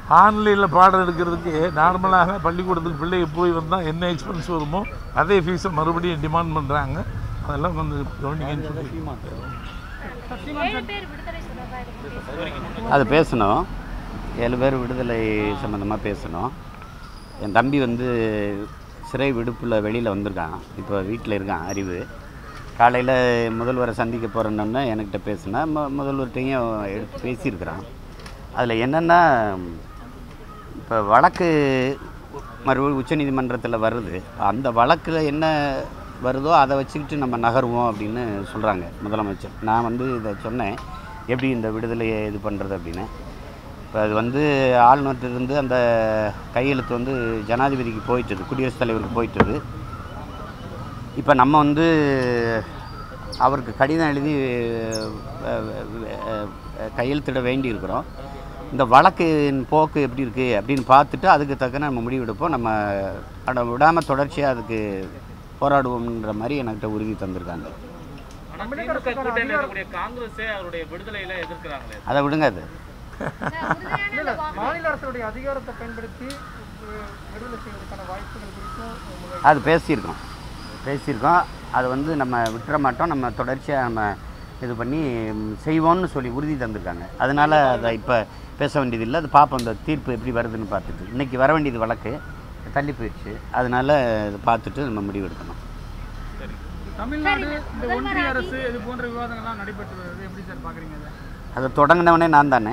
ஆன்லைனில் பாடம் எடுக்கிறதுக்கு நார்மலாக பள்ளிக்கூடத்துக்கு பிள்ளைங்க போய் வந்தால் என்ன எக்ஸ்பென்ஸ் வருமோ அதே ஃபீஸை மறுபடியும் டிமாண்ட் பண்ணுறாங்க அதெல்லாம் கொஞ்சம் கவனிக்கன்னு சொல்லி ஏழு பேர் விடுதலை தொடர்பாக இதுக்கு பேசுறாங்க. அது பேசணும் ஏழு பேர் விடுதலை சம்மந்தமாக பேசணும் என் தம்பி வந்து சிறை விடுப்பில் வெளியில் வந்திருக்கான் இப்போ வீட்டில் இருக்கான் அறிவு காலையில் முதல்வரை சந்திக்க போகிறேன்னொன்னே என்கிட்ட பேசினா மு முதல்வர்கிட்டையும் எடுத்து பேசியிருக்கிறான் அதில் என்னென்னா இப்போ வழக்கு மறுபடியும் உச்சநீதிமன்றத்தில் வருது அந்த வழக்கில் என்ன வருதோ அதை வச்சுக்கிட்டு நம்ம நகருவோம் அப்படின்னு சொல்கிறாங்க முதலமைச்சர் நான் வந்து இதை சொன்னேன் எப்படி இந்த விடுதலையை இது பண்ணுறது அப்படின்னு இப்போ அது வந்து ஆளுநர்கிட்டருந்து அந்த கையெழுத்து வந்து ஜனாதிபதிக்கு போயிட்டது குடியரசுத் தலைவருக்கு போயிட்டது இப்போ நம்ம வந்து அவருக்கு கடிதம் எழுதி அஹ், அஹ், அஹ், கையெழுத்திட வேண்டியிருக்கிறோம் இந்த வழக்கின் போக்கு எப்படி இருக்குது அப்படின்னு பார்த்துட்டு அதுக்கு தக்க நம்ம முடிவெடுப்போம் நம்ம அட விடாமல் தொடர்ச்சியாக அதுக்கு போராடுவோம்ன்ற மாதிரி என்கிட்ட உறுதி தந்திருக்காங்க ஆனா திமுக கூட்டணியில் இருக்கக்கூடிய காங்கிரஸே அவருடைய விடுதலையில எதிர்க்கிறாங்களே அதை விடுங்க அது உறுதியான இந்த வாக்கு மாநில அரசுடைய அதிகாரத்தை பயன்படுத்தி வி- விடுதலை செய்வதற்கான வாய்ப்புகள் குறித்தும் உங்க அது பேசியிருக்கோம் பேசியிருக்கோம் அது வந்து நம்ம விட்டுற மாட்டோம் நம்ம தொடர்ச்சியாக நம்ம இது பண்ணி ம், செய்வோம்னு சொல்லி உறுதி தந்திருக்காங்க அதனால் அதை இப்போ பேச வேண்டியதில்லை அது பார்ப்போம் அந்த தீர்ப்பு எப்படி வருதுன்னு பார்த்துட்டு இன்றைக்கி வர வேண்டியது வழக்கு தள்ளி போயிடுச்சு அதனால் இதை பார்த்துட்டு நம்ம முடிவெடுக்கணும் தமிழ்நாடு இந்த ஒன்றிய அரசு இது போன்ற விவாதங்கள்லாம் நடைபெற்று வருது எப்படி சார் பாக்குறீங்க அதை அதை தொடங்கினவனே நான் தானே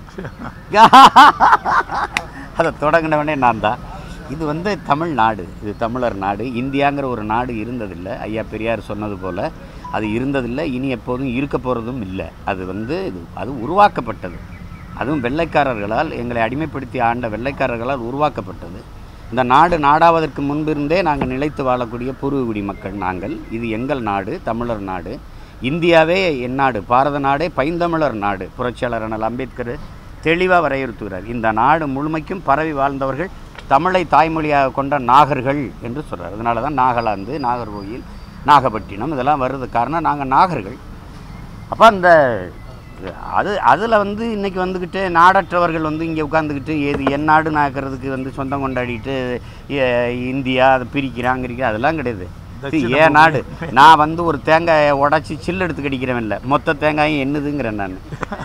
அதை தொடங்கினவனே நான் தான் இது வந்து தமிழ்நாடு இது தமிழர் நாடு இந்தியாங்கிற ஒரு நாடு இருந்ததில்லை ஐயா பெரியார் சொன்னது போல் அது இருந்ததில்லை இனி எப்போதும் இருக்க போகிறதும் இல்லை அது வந்து இது அது உருவாக்கப்பட்டது அதுவும் வெள்ளைக்காரர்களால் எங்களை அடிமைப்படுத்தி ஆண்ட வெள்ளைக்காரர்களால் உருவாக்கப்பட்டது இந்த நாடு நாடாவதற்கு முன்பிருந்தே நாங்கள் நிலைத்து வாழக்கூடிய பூர்வகுடி மக்கள் நாங்கள் இது எங்கள் நாடு தமிழர் நாடு இந்தியாவே என் நாடு பாரத நாடே பைந்தமிழர் நாடு புரட்சியாளர் அண்ணல் அம்பேத்கர் தெளிவாக வரையறுத்துகிறார் இந்த நாடு முழுமைக்கும் பரவி வாழ்ந்தவர்கள் தமிழை தாய்மொழியாக கொண்ட நாகர்கள் என்று சொல்கிறார் அதனால தான் நாகாலாந்து நாகர்கோயில் நாகப்பட்டினம் இதெல்லாம் வருது காரணம் நாங்கள் நாகர்கள் அப்போ அந்த அது அதில் வந்து இன்றைக்கி வந்துக்கிட்டு நாடற்றவர்கள் வந்து இங்கே உட்காந்துக்கிட்டு ஏது என் நாடு நாக்கிறதுக்கு வந்து சொந்தம் கொண்டாடிட்டு ஏ, இந்தியா அதை பிரிக்கிறாங்க இருக்கிற அதெல்லாம் கிடையாது இது ஏன் நாடு நான் வந்து ஒரு தேங்காயை உடச்சி சில்லு எடுத்து கடிக்கிறவன் இல்லை மொத்த தேங்காயும் என்னதுங்கிறேன் நான்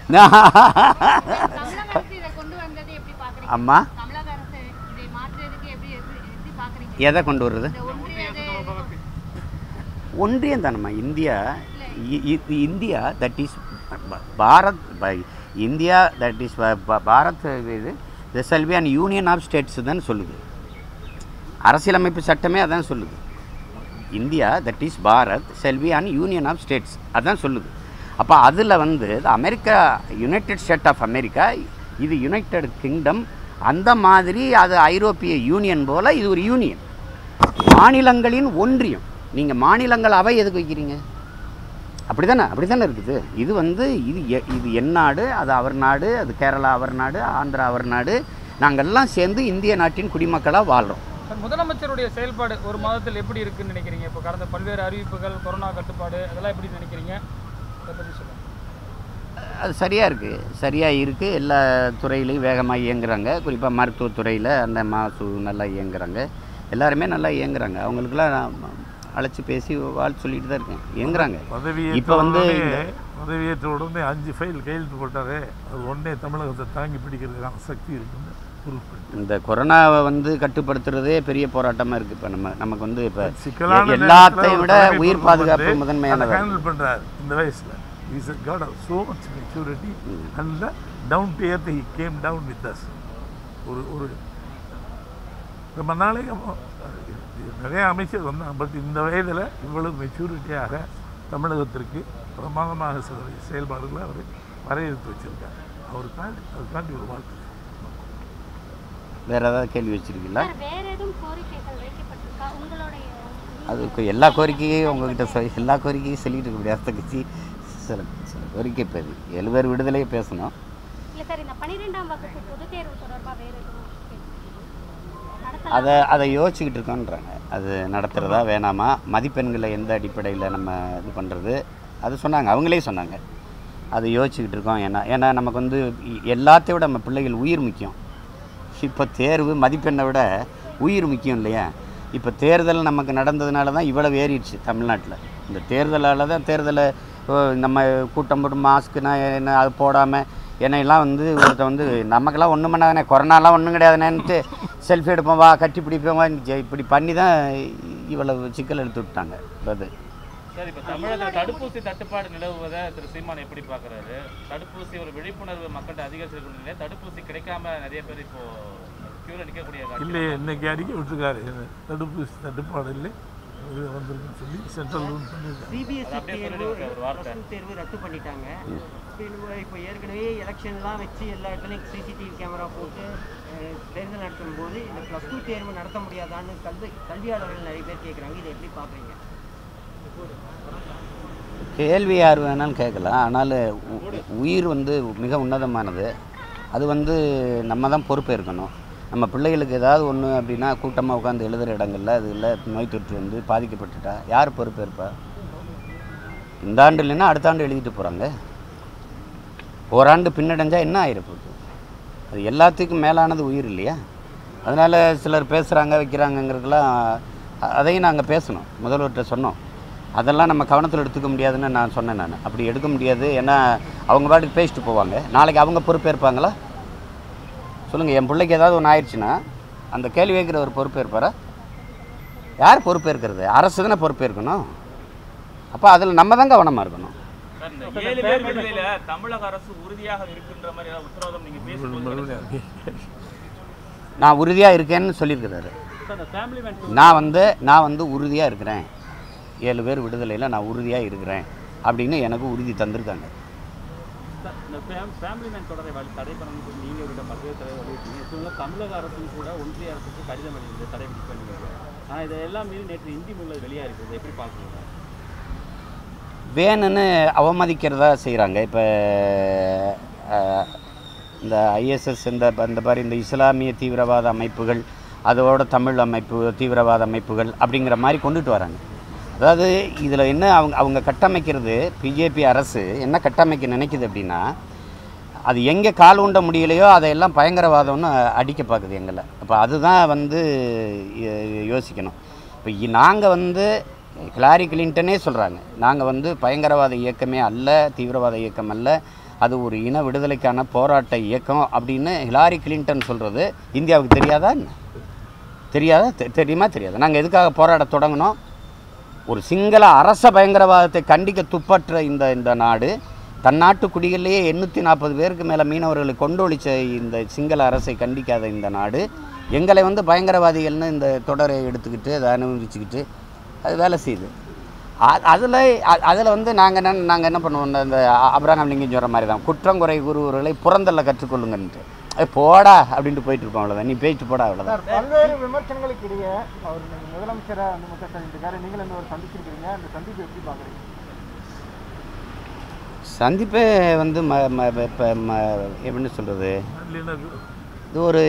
தமிழக அரசு இதை கொண்டு வந்தது எப்படி பாக்குறீங்க அம்மா தமிழக அரசு இதை மாற்றுறதுக்கு எப்படி எப்படி எப்படி பாக்குறீங்க எதை கொண்டு வர்றது இந்த ஒன்றியது ஒன்றியம் தானம்மா இந்தியா இ- இ- இந்தியா தட் இஸ் பாரத் ப- இந்தியா தட் இஸ் பாரத் இது this will be an union of states தான் சொல்லுது அரசியலமைப்பு சட்டமே அதான் சொல்லுது India that is Bharat shall be an union of states அதான் சொல்லுது அப்போ அதில் வந்து America united state of America இது யுனைடெட் கிங்டம் அந்த மாதிரி அது ஐரோப்பிய யூனியன் போல் இது ஒரு யூனியன் மாநிலங்களின் ஒன்றியம் நீங்கள் மாநிலங்கள் அவை எதுக்கு வைக்கிறீங்க அப்படி தானே அப்படி தானே இருக்குது இது வந்து இது எ- இது என் நாடு அது அவர் நாடு அது கேரளா அவர் நாடு ஆந்திரா அவர் நாடு நாங்கள்லாம் சேர்ந்து இந்திய நாட்டின் குடிமக்களாக வாழ்கிறோம் சார், முதலமைச்சருடைய செயல்பாடு ஒரு மாதத்தில் எப்படி இருக்குன்னு நினைக்கிறீங்க இப்போ கடந்த பல்வேறு அறிவிப்புகள் கொரோனா கட்டுப்பாடு அதெல்லாம் எப்படி நினைக்கிறீங்க அதை பற்றி சொல்லுங்கள் அது சரியாக இருக்குது சரியாக இருக்குது எல்லா துறையிலையும் வேகமாக இயங்குறாங்க குறிப்பாக மருத்துவத்துறையில் அந்த மாசு நல்லா இயங்குறாங்க எல்லாருமே நல்லா இயங்குறாங்க அவங்களுக்குலாம் நான் அழைச்சி பேசி வாழ்த்து சொல்லிட்டு தான் இருக்கேன் இயங்குறாங்க பதவியேற்ற இப்போ வந்து உடனே இந்த- பதவியேற்ற உடனே அஞ்சு ஃபைல் கையெழுத்து போட்டாரே அது உடனே தமிழகத்தை தாங்கி பிடிக்கிறதுக்கான சக்தி இருக்குன்னு ப்ரூஃப் பண்ணி இந்த கொரோனாவை வந்து கட்டுப்படுத்துறதே பெரிய போராட்டமாக இருக்குது இப்போ நம்ம நமக்கு வந்து இப்போ சிக்கலான எல்லாத்தையும் விட உயிர் பாதுகாப்பு முதன்மையானது ஹேண்டில் பண்றாரு இந்த வயசுல is got so much maturity and down to earth he came down with us ஒரு ஒரு ரொம்ப நாளைக்கு அப்புறம் நிறைய அமைச்சர் வந்தாங்க பட் இந்த வயதில் இவ்வளவு மெச்சூரிட்டியாக தமிழகத்திற்கு பிரமாதமாக சில செயல்பாடுகளை அவர் வரையறுத்து வச்சிருக்காரு அவருக்காண்டி அதுக்காண்டி ஒரு வாழ்க்கை வேறு ஏதாவது கேள்வி வச்சுருக்கீங்களா சார் வேற எதுவும் கோரிக்கைகள் வைக்கப்பட்டிருக்கா உங்களுடைய அதுக்கு எல்லா கோரிக்கையும் உங்ககிட்ட சொல் எல்லா கோரிக்கையும் சொல்லிட்டு இருக்க முடியாது தங்கச்சி சில சில கோரிக்கை இப்போ இது ஏழு பேர் விடுதலையே பேசணும் இல்ல சார் இந்த பன்னிரெண்டாம் வகுப்பு பொதுத் தேர்வு தொடர்பா வேற எதுவும் நடத்தலாம் அதை அதை யோசிச்சுக்கிட்டு இருக்கோன்றாங்க அது நடத்துகிறதா வேணாமா மதிப்பெண்களை எந்த அடிப்படையில் நம்ம இது பண்ணுறது அது சொன்னாங்க அவங்களே சொன்னாங்க அதை யோசிச்சுக்கிட்டு இருக்கோம் ஏன்னா ஏன்னா நமக்கு வந்து இ- எல்லாத்தையும் விட நம்ம பிள்ளைகள் உயிர் முக்கியம் இப்போ தேர்வு மதிப்பெண்ணை விட உயிர் முக்கியம் இல்லையா இப்போ தேர்தல் நமக்கு நடந்ததுனால தான் இவ்வளவு ஏறிடுச்சு தமிழ்நாட்டில் இந்த தேர்தலால் தான் தேர்தலை ஓ, நம்ம கூட்டம் போட்டு மாஸ்க்குனா என்ன அது போடாமல் என்னையெல்லாம் வந்து ஒருத்தன் வந்து நமக்கெல்லாம் ஒன்றும் பண்ணாதானே கொரோனாலாம் ஒன்றும் கிடையாதுனேன்ட்டு செல்ஃபி எடுப்போம் வா கட்டி பிடிப்போம் வா இப்படி பண்ணி தான் இவ்வளவு சிக்கல் எடுத்து விட்டாங்க அது சார் இப்போ தமிழகத்தில் தடுப்பூசி தட்டுப்பாடு நிலவுவதை திரு சீமான் எப்படி பார்க்குறாரு தடுப்பூசி ஒரு விழிப்புணர்வு மக்கள்கிட்ட அதிகரிச்சிருக்கிற நிலையில தடுப்பூசி கிடைக்காம நிறைய பேர் இப்போ கியூவில் நிற்கக்கூடிய காட்சி இல்லையே இன்னைக்கு அறிக்கை விட்டுருக்காரு தடுப்பூசி தட்டுப்பாடு இல்லை இது வந்திருக்குன்னு சொல்லி சென்ட்ரல் ரூல் பண்ணியிருக்காங்க சிபிஎஸ்சி அப்படியே தேர்வு சொல்லிடுங்க ஒரு வார்த்தை. ப்ளஸ் டூ தேர்வு ரத்து பண்ணிட்டாங்க இப்போ இப்போ ஏற்கனவே எலெக்ஷன்லாம் வச்சு எல்லா இடத்துலையும் சிசிடிவி கேமரா போட்டு அஹ், தேர்தல் நடத்தும் போது இந்த ப்ளஸ் டூ தேர்வு நடத்த முடியாதான்னு கல்வி கல்வியாளர்கள் நிறைய பேர் கேட்குறாங்க இதை எப்படி பார்க்குறீங்க கேள்வி யார் வேணாலும் கேட்கலாம் ஆனால் உ- உயிர் வந்து மிக உன்னதமானது அது வந்து நம்ம தான் பொறுப்பேற்கணும் நம்ம பிள்ளைகளுக்கு ஏதாவது ஒன்று அப்படின்னா கூட்டமாக உட்காந்து எழுதுகிற இடங்கள்ல அதில் நோய் தொற்று வந்து பாதிக்கப்பட்டுட்டா யார் பொறுப்பேற்பா இந்த ஆண்டு இல்லைன்னா அடுத்த ஆண்டு எழுதிட்டு போகிறாங்க ஓராண்டு பின்னடைஞ்சால் என்ன ஆயிரப்போகுது அது எல்லாத்துக்கும் மேலானது உயிர் இல்லையா அதனால் சிலர் பேசுகிறாங்க வைக்கிறாங்கங்கிறதுலாம் அ- அதையும் நாங்கள் பேசணும் முதல்வர்கிட்ட சொன்னோம் அதெல்லாம் நம்ம கவனத்தில் எடுத்துக்க முடியாதுன்னு நான் சொன்னேன் நான் அப்படி எடுக்க முடியாது ஏன்னா அவங்க பாட்டுக்கு பேசிட்டு போவாங்க நாளைக்கு அவங்க பொறுப்பேற்பாங்களா சொல்லுங்கள் என் பிள்ளைக்கு ஏதாவது ஒன்று ஆயிடுச்சுன்னா அந்த கேள்வி கேட்குற ஒரு பொறுப்பேற்பாரா யார் பொறுப்பேற்கிறது அரசு தானே பொறுப்பேற்கணும் அப்போ அதில் நம்ம தான் கவனமாக இருக்கணும் சார் இந்த ஏழு பேர் விடுதலையில தமிழக அரசு உறுதியாக இருக்குன்ற மாதிரி ஏதாவது உத்தரவாதம் நீங்க பேசும்போது மறுபடியும் அறிக்கை. நான் உறுதியாக இருக்கேன்னு சொல்லியிருக்கிறாரு ஃபேமிலி மேன் நான் வந்து நான் வந்து உறுதியாக இருக்கிறேன் ஏழு பேர் விடுதலையில் நான் உறுதியாக இருக்கிறேன் அப்படின்னு எனக்கு உறுதி தந்திருக்காங்க இந்த ஃபேமிலி மேன் தொடரை வழி தடை பண்ணணும்னு சொல்லி நீங்கள் விட பல்வேறு தடவை வலியுறுத்தீங்க இப்போ தமிழக அரசும் கூட ஒன்றிய அரசுக்கு கடிதம் எழுதி தடை விதிக்க ஆனால் இதெல்லாம் மீறி நேற்று இந்தி மொழியில் வெளியாக இருக்குது எப்படி பார்க்குறீங்க வேணும்னு அவமதிக்கிறதா செய்கிறாங்க இப்போ இந்த ஐஎஸ்எஸ் இந்த இந்த மாதிரி இந்த இஸ்லாமிய தீவிரவாத அமைப்புகள் அதோட தமிழ் அமைப்பு தீவிரவாத அமைப்புகள் அப்படிங்கிற மாதிரி கொண்டுட்டு வராங்க அதாவது இதில் என்ன அவங்க அவங்க கட்டமைக்கிறது பிஜேபி அரசு என்ன கட்டமைக்க நினைக்குது அப்படின்னா அது எங்கே கால் ஊண்ட முடியலையோ அதையெல்லாம் பயங்கரவாதம்னு அடிக்க பார்க்குது எங்களை அப்போ அதுதான் வந்து யோ- யோசிக்கணும் இப்போ நாங்கள் வந்து ஹிலாரி கிளின்டனே சொல்கிறாங்க நாங்கள் வந்து பயங்கரவாத இயக்கமே அல்ல தீவிரவாத இயக்கம் அல்ல அது ஒரு இன விடுதலைக்கான போராட்ட இயக்கம் அப்படின்னு ஹிலாரி கிளின்டன் சொல்கிறது இந்தியாவுக்கு தெரியாதா என்ன தெரியாதா தெ- தெரியுமா தெரியாது நாங்கள் எதுக்காக போராட தொடங்கினோம் ஒரு சிங்கள அரச பயங்கரவாதத்தை கண்டிக்க துப்பற்ற இந்த இந்த நாடு தன் நாட்டு குடிகளிலேயே எண்ணூற்றி நாற்பது பேருக்கு மேலே மீனவர்களை கொண்டொழிச்ச இந்த சிங்கள அரசை கண்டிக்காத இந்த நாடு எங்களை வந்து பயங்கரவாதிகள்னு இந்த தொடரை எடுத்துக்கிட்டு அதை அனுபவிச்சுக்கிட்டு அது வேலை செய்யுது அதில் அதில் வந்து நாங்கள் என்ன நாங்கள் என்ன பண்ணுவோம் இந்த- இந்த அப்ரஹாம் லிங்கம் சொல்கிற மாதிரி தான் குற்றம் குறை கூறுவர்களை புறந்தள்ள கற்றுக்கொள்ளுங்கன்ட்டு அது போடா அப்படின்ட்டு போயிட்டு இருப்போம் அவ்வளோதான் நீ பேசிட்டு போடா அவ்வளோதான் சார் பல்வேறு விமர்சனங்களுக்கு இடையே அவர் நீங்க முதலமைச்சரா வந்து முக ஸ்டாலின் இருக்காரு நீங்களும் இந்த ஒரு சந்திச்சிருக்கீங்க அந்த சந்திப்பு எப்படி பாக்குறீங்க சந்திப்பே வந்து ம ம இப்போ ம எப்படின்னு சொல்கிறது இல்லைன்னா இது ஒரு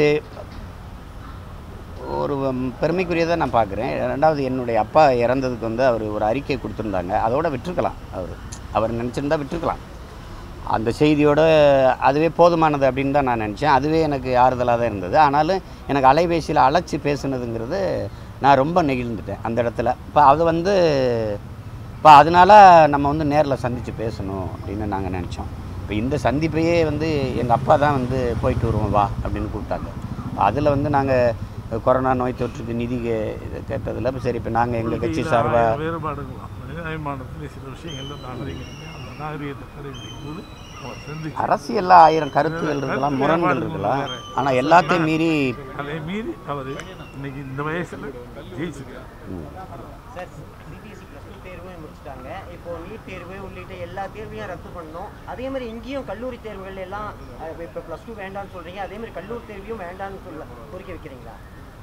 ஒரு ம், பெருமைக்குரியதை நான் பார்க்குறேன் ரெண்டாவது என்னுடைய அப்பா இறந்ததுக்கு வந்து அவர் ஒரு அறிக்கை கொடுத்துருந்தாங்க அதோட விட்டுருக்கலாம் அவர் அவர் நினச்சிருந்தா விட்டுருக்கலாம் அந்த செய்தியோட அதுவே போதுமானது அப்படின்னு தான் நான் நினச்சேன் அதுவே எனக்கு ஆறுதலாக தான் இருந்தது ஆனாலும் எனக்கு அலைபேசியில் அழைச்சி பேசுனதுங்கிறது நான் ரொம்ப நெகிழ்ந்துட்டேன் அந்த இடத்துல இப்போ அது வந்து இப்போ அதனால நம்ம வந்து நேரில் சந்தித்து பேசணும் அப்படின்னு நாங்கள் நினச்சோம் இப்போ இந்த சந்திப்பையே வந்து எங்கள் அப்பா தான் வந்து போயிட்டு வருவோம் வா அப்படின்னு கூப்பிட்டாங்க அதில் வந்து நாங்கள் கொரோனா நோய் தொற்றுக்கு நிதி கே- கேட்டதில் இப்போ சரி இப்போ நாங்கள் எங்கள் கட்சி இதுல சார்பாக ஆயிரம் வேறுபாடுகளாம் மனிதாபிமானத்தில் சில விஷயங்கள்ல நாகரிகம் இருக்கு. அந்த நாகரிகத்தை கடைபிடிக்கும் போது அவர் சிந்திச்சு அரசியலில் ஆயிரம் கருத்துகள் இருக்கலாம் முரண்கள் இருக்கலாம் ஆனால் எல்லாத்தையும் மீறி அதை மீறி அவர் இன்னைக்கு இந்த வயசுல ஜெயிச்சிருக்காரு சார் சிபிஎஸ்சி ப்ளஸ் டூ தேர்வு முடிச்சிட்டாங்க இப்போ நீட் தேர்வு உள்ளிட்ட எல்லா தேர்வையும் ரத்து பண்ணோம் அதே மாதிரி இங்கேயும் கல்லூரி தேர்வுகள் எல்லாம் அஹ், இப்போ ப்ளஸ் டூ வேண்டாம்னு சொல்றீங்க அதே மாதிரி கல்லூரி தேர்வையும் வேண்டாம்னு சொல்ல கோரிக்கை வைக்கிறீங்களா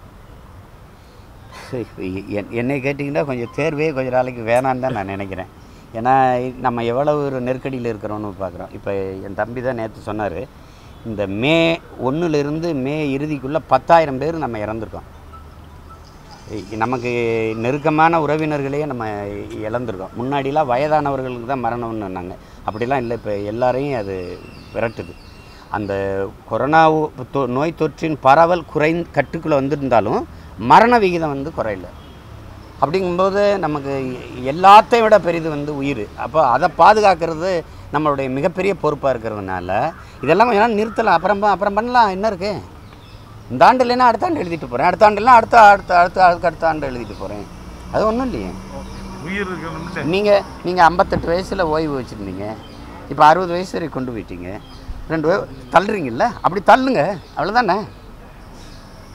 சரி, என்- என்னை கேட்டிங்கன்னா கொஞ்சம் தேர்வே கொஞ்சம் நாளைக்கு வேணான்னு தான் நான் நினைக்கிறேன் ஏன்னா நம்ம எவ்வளவு ஒரு நெருக்கடியில் இருக்கிறோன்னு பார்க்குறோம் இப்போ என் தம்பி தான் நேற்று சொன்னார் இந்த மே ஒன்றுலேருந்து மே இறுதிக்குள்ளே பத்தாயிரம் பேர் நம்ம இறந்துருக்கோம் இ- நமக்கு நெருக்கமான உறவினர்களையே நம்ம இழந்திருக்கோம் முன்னாடிலாம் வயதானவர்களுக்கு தான் மரணம்னு சொன்னாங்க அப்படிலாம் இல்லை இப்போ எல்லாரையும் அது விரட்டுது அந்த கொரோனா தொ- நோய் தொற்றின் பரவல் குறை கட்டுக்குள்ளே வந்திருந்தாலும் மரண விகிதம் வந்து குறையல அப்படிங்கும்போது நமக்கு எல்லாத்தையும் விட பெரிது வந்து உயிர் அப்போ அதை பாதுகாக்கிறது நம்மளுடைய மிகப்பெரிய பொறுப்பாக இருக்கிறதுனால இதெல்லாம் கொஞ்ச நாள் நிறுத்தலாம் அப்புறம் ப- அப்புறம் பண்ணலாம் என்ன இருக்குது இந்த ஆண்டு இல்லைன்னா அடுத்த ஆண்டு எழுதிட்டு போகிறேன் அடுத்த ஆண்டு இல்லைன்னா அடுத்த அடுத்த அடுத்த அதுக்கு அடுத்த ஆண்டு எழுதிட்டு போகிறேன் அது ஒன்றும் இல்லையே உயிர் இருக்கணும்ல நீங்கள் நீங்கள் ஐம்பத்தெட்டு வயசில் ஓய்வு வச்சுருந்தீங்க இப்போ அறுபது வயசு வரை கொண்டு போயிட்டீங்க ரெண்டு வய- தள்ளுறீங்கல்ல அப்படி தள்ளுங்க அவ்வளோதானே